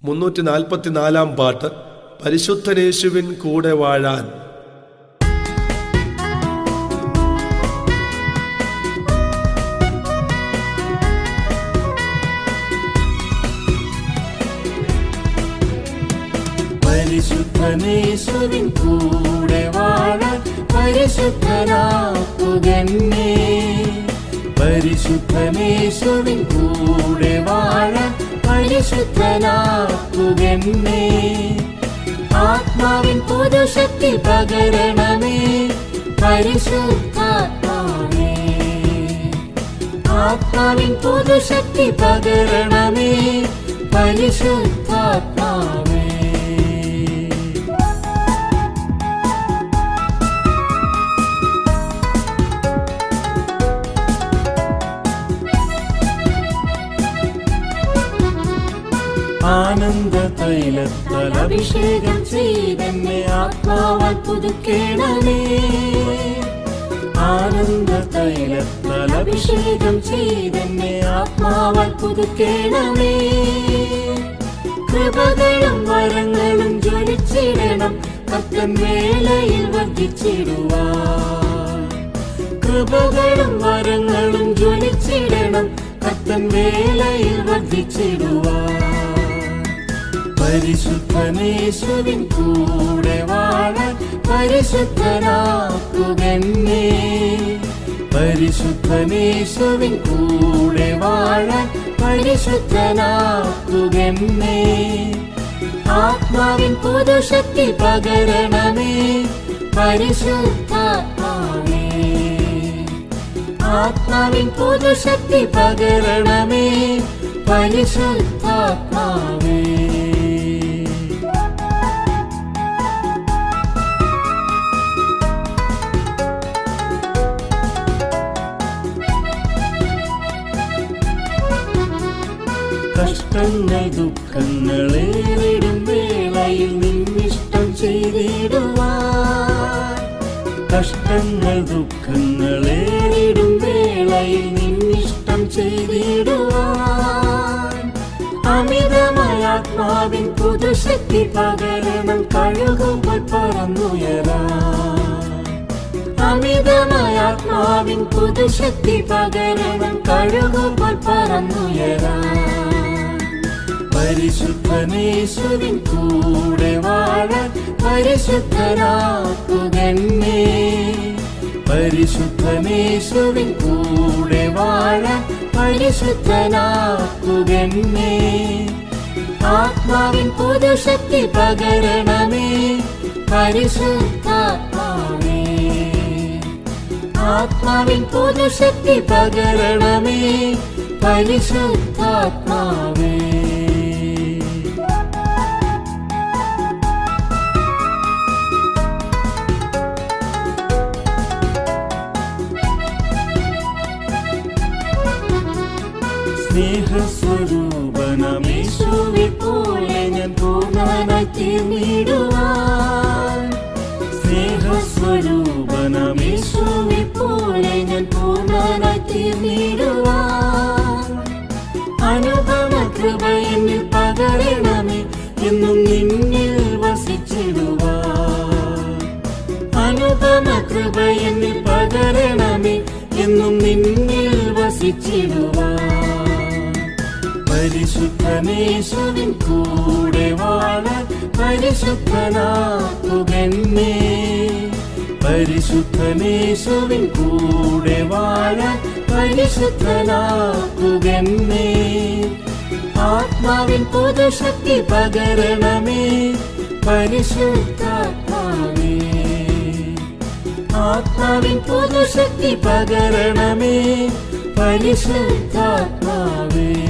മുന്നൂറ്റി നാൽപ്പത്തിനാലാം പാട്ട് പരിശുദ്ധനേശുവിൻ കൂടെ വാഴാൻ പരിശുദ്ധനേശുവിൻ കൂടെ വാഴാൻ പരിശുദ്ധനാക്കുകന്നേ പരിശുദ്ധനേശുവിൻ കൂടെ വാഴാൻ പരിശുദ്ധനാക്കുകന്നേ ആത്മാവിൻ പുതുശക്തി പകരണമേ പരിശുദ്ധാത്മാവേ ആത്മാവിൻ പുതുശക്തി പകരണമേ പരിശുദ്ധാത്മാവേ ആനന്ദ തൈലത്താൽ അഭിഷേകം ചെയ്തെന്നെ ആത്മാവാൽ പുതുക്കേണമേ ആനന്ദ തൈലത്താൽ അഭിഷേകം ചെയ്തെന്നെ ആത്മാവാൽ പുതുക്കേണമേ കൃപകളും വരങ്ങളും ജ്വലിച്ചിടണം കത്തൻ വേളയിൽ വർദ്ധിച്ചിടുവാൻ കൃപകളും വരങ്ങളും ജ്വലിച്ചിടണം കത്തൻ വേളയിൽ വർദ്ധിച്ചിടുവാൻ പരിശുദ്ധനേശുവിൻ കൂടെ വാഴാൻ പരിശുദ്ധനാക്കുകന്നേ പരിശുദ്ധനേശുവിൻ കൂടെ വാഴാൻ പരിശുദ്ധനാക്കുകന്നേ ആത്മാവിൻ പുതുശക്തി പകരണമേ പരിശുദ്ധാത്മാവേ ആത്മാവിൻ പുതുശക്തി പകരണമേ പരിശുദ്ധാത്മാവേ കഷ്ടങ്ങൾ ദുഃഖങ്ങളേറിടും വേളയിൽ നിന്നിഷ്ടം ചെയ്തിടുവാൻ കഷ്ടങ്ങൾ ദുഃഖങ്ങളേറിടും വേളയിൽ നിന്നിഷ്ടം ചെയ്തിടുവാൻ അമിതമായ ആത്മാവിൻ പുതുശക്തി പകരണം കഴുകുമ്പോൾ പറന്നുയരാൻ അമിതമായ ആത്മാവിൻ പുതുശക്തി പകരണം കഴുകുമ്പോൾ പറന്നുയരാൻ പരിശുദ്ധനേശുവിൻ കൂടെ വാഴാൻ പരിശുദ്ധനാക്കുകന്നേ പരിശുദ്ധനേശുവിൻ കൂടെ വാഴാൻ പരിശുദ്ധനാക്കുകന്നേ ആത്മാവിൻ പുതുശക്തി പകരണമേ പരിശുദ്ധാത്മാവേ ആത്മാവിൻ പുതുശക്തി പകരണമേ പരിശുദ്ധാത്മാവേ സ്നേഹസ്വരൂപനമേശുവെ പോലെ ഞാൻ പൂർണ്ണനായി തീർന്നിടുവാൻ സ്നേഹസ്വരൂപനമേശുവെ പോലെ ഞാൻ പൂർണ്ണനായി തീർന്നിടുവാൻ അനുപമ കൃപ എന്നിൽ പകരണമേ എന്നും നിന്നിൽ വസിച്ചിടുവാൻ അനുപമ കൃപ എന്നിൽ പകരണമേ എന്നും നിന്നിൽ വസിച്ചിടുവാൻ പരിശുദ്ധനേശുവിൻ കൂടെ വാഴാൻ പരിശുദ്ധനാക്കുകന്നേ പരിശുദ്ധനേശുവിൻ കൂടെ വാഴാൻ പരിശുദ്ധനാക്കുകന്നേ ആത്മാവിൻ പുതുശക്തി പകരണമേ പരിശുദ്ധാത്മാവേ ആത്മാവിൻ പുതുശക്തി പകരണമേ പരിശുദ്ധാത്മാവേ